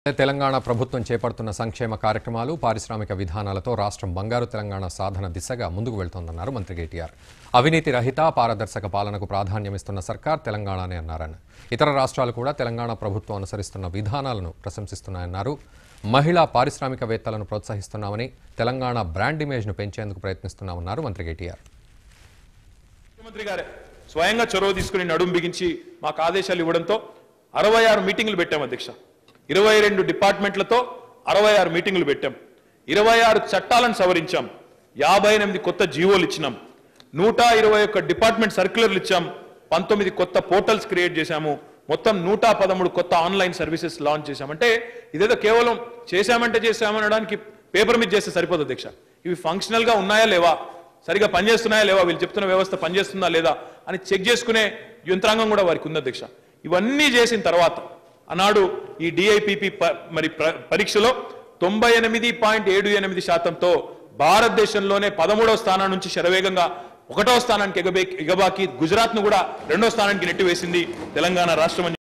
తెలంగాణ ప్రభుత్వం చేపడుతున్న సంక్షేమ కార్యక్రమాలు పారిశ్రామిక విధానాలతో రాష్ట్రం బంగారు తెలంగాణ సాధన దిశగా ముందుకు వెళ్తోందన్నారు మంత్రి కేటీఆర్ అవినీతి రహిత పారదర్శక పాలనకు ప్రాధాన్యమిస్తున్న సర్కార్ తెలంగాణనే అన్నారని ఇతర రాష్ట్రాలు కూడా తెలంగాణ ప్రభుత్వం అనుసరిస్తున్న విధానాలను ప్రశంసిస్తున్నాయన్నారు మహిళా పారిశ్రామికవేత్తలను ప్రోత్సహిస్తున్నామని తెలంగాణ బ్రాండ్ ఇమేజ్ను పెంచేందుకు ప్రయత్నిస్తున్నామన్నారు మంత్రి కేటీఆర్ ముఖ్యమంత్రి గారే స్వయంగా చొరవ తీసుకుని నడుం బిగించి మాకు ఆదేశాలు ఇవ్వడంతో అరవై ఆరు మీటింగ్లు పెట్టాం అధ్యక్ష ఇరవై రెండు డిపార్ట్మెంట్లతో అరవై ఆరు మీటింగ్లు పెట్టాం ఇరవై ఆరు చట్టాలను సవరించాం యాభై ఎనిమిది కొత్త జీవోలు ఇచ్చినాం నూట ఇరవై ఒక్క డిపార్ట్మెంట్ సర్క్యులర్లు ఇచ్చాం పంతొమ్మిది కొత్త పోర్టల్స్ క్రియేట్ చేశాము మొత్తం నూట పదమూడు కొత్త ఆన్లైన్ సర్వీసెస్ లాంచ్ చేశాం అంటే ఇదేదో కేవలం చేశామంటే చేశామనడానికి పేపర్ మీద చేస్తే సరిపోదు అధ్యక్ష ఇవి ఫంక్షనల్ గా ఉన్నాయా లేవా సరిగా పనిచేస్తున్నాయా లేవా వీళ్ళు చెప్తున్న వ్యవస్థ పనిచేస్తుందా లేదా అని చెక్ చేసుకునే యంత్రాంగం కూడా వారికి ఉంది అధ్యక్ష ఇవన్నీ చేసిన తర్వాత ఆనాడు ఈ డిఐపిపి మరి ప్ర- పరీక్షలో తొంభై ఎనిమిది పాయింట్ ఏడు ఎనిమిది శాతంతో భారతదేశంలోనే పదమూడవ స్థానం నుంచి శరవేగంగా ఒకటో స్థానానికి ఎగబే ఎగబాకి గుజరాత్ ను కూడా రెండో స్థానానికి నెట్టివేసింది తెలంగాణ రాష్ట్రం అని